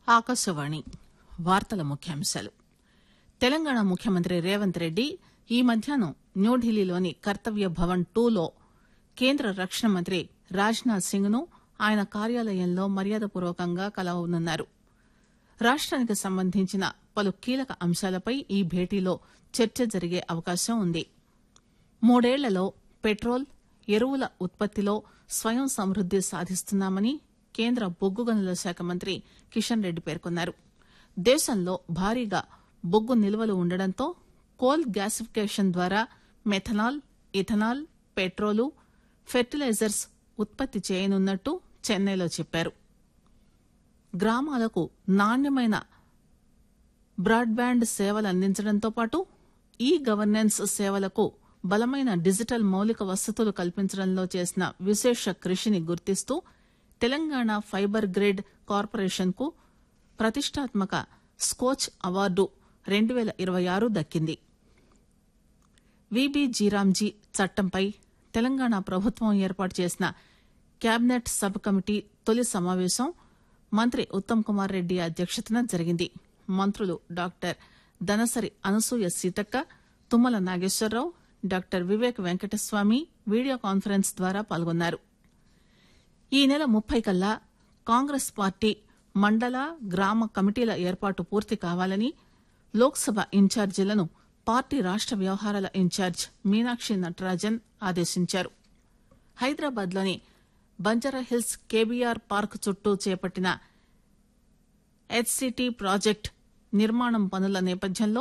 ఆకాశవాణి వార్తల ముఖ్యాంశాలు తెలంగాణ ముఖ్యమంత్రి రేవంత్ రెడ్డి ఈ మధ్యాహ్నం న్యూఢిల్లీలోని కర్తవ్య భవన్ టూలో కేంద్ర రక్షణ మంత్రి రాజ్ నాథ్ సింగ్ ను ఆయన కార్యాలయంలో మర్యాదపూర్వకంగా కలవనున్నారు రాష్టానికి సంబంధించిన పలు కీలక అంశాలపై ఈ భేటీలో చర్చ జరిగే అవకాశం ఉంది మూడేళ్లలో పెట్రోల్ ఎరువుల ఉత్పత్తిలో స్వయం సమృద్ది సాధిస్తున్నామని కేంద్ర బొగ్గు గనుల శాఖ మంత్రి కిషన్ రెడ్డి పేర్కొన్నారు దేశంలో భారీగా బొగ్గు నిల్వలు ఉండడంతో కోల్ గ్యాసిఫికేషన్ ద్వారా మెథనాల్ ఇథనాల్ పెట్రోలు ఫెర్టిలైజర్స్ ఉత్పత్తి చేయనున్నట్టు చెన్నైలో చెప్పారు గ్రామాలకు నాణ్యమైన బ్రాడ్బ్యాండ్ సేవలు అందించడంతో పాటు ఈ గవర్నెన్స్ సేవలకు బలమైన డిజిటల్ మౌలిక వసతులు కల్పించడంలో చేసిన విశేష కృషిని గుర్తిస్తూ తెలంగాణ ఫైబర్ గ్రిడ్ కార్పొరేషన్ కు ప్రతిష్టాత్మక స్కోచ్ అవార్డు రెండు పేల ఇరవై ఆరు దక్కింది విబిజీరాంజీ చట్టంపై తెలంగాణ ప్రభుత్వం ఏర్పాటు చేసిన కేబినెట్ సబ్ కమిటీ తొలి సమావేశం మంత్రి ఉత్తమ్ కుమార్ రెడ్డి అధ్యక్షతన జరిగింది మంత్రులు doctor Danasari Anasuya Seethakka Tummala Nageswara Rao doctor Vivek Venkataswamy video conference ద్వారా పాల్గొన్నారు ఈ నెల ముప్పై కల్లా కాంగ్రెస్ పార్టీ మండల గ్రామ కమిటీల ఏర్పాటు పూర్తి కావాలని లోక్సభ ఇన్ఛార్జీలను పార్టీ రాష్ట వ్యవహారాల ఇన్ఛార్జ్ మీనాక్షి నటరాజన్ ఆదేశించారు హైదరాబాద్ లోని బంజారాహిల్స్ కేబీఆర్ పార్క్ చుట్టూ చేపట్టిన హెచ్సిటీ ప్రాజెక్టు నిర్మాణం పనుల నేపథ్యంలో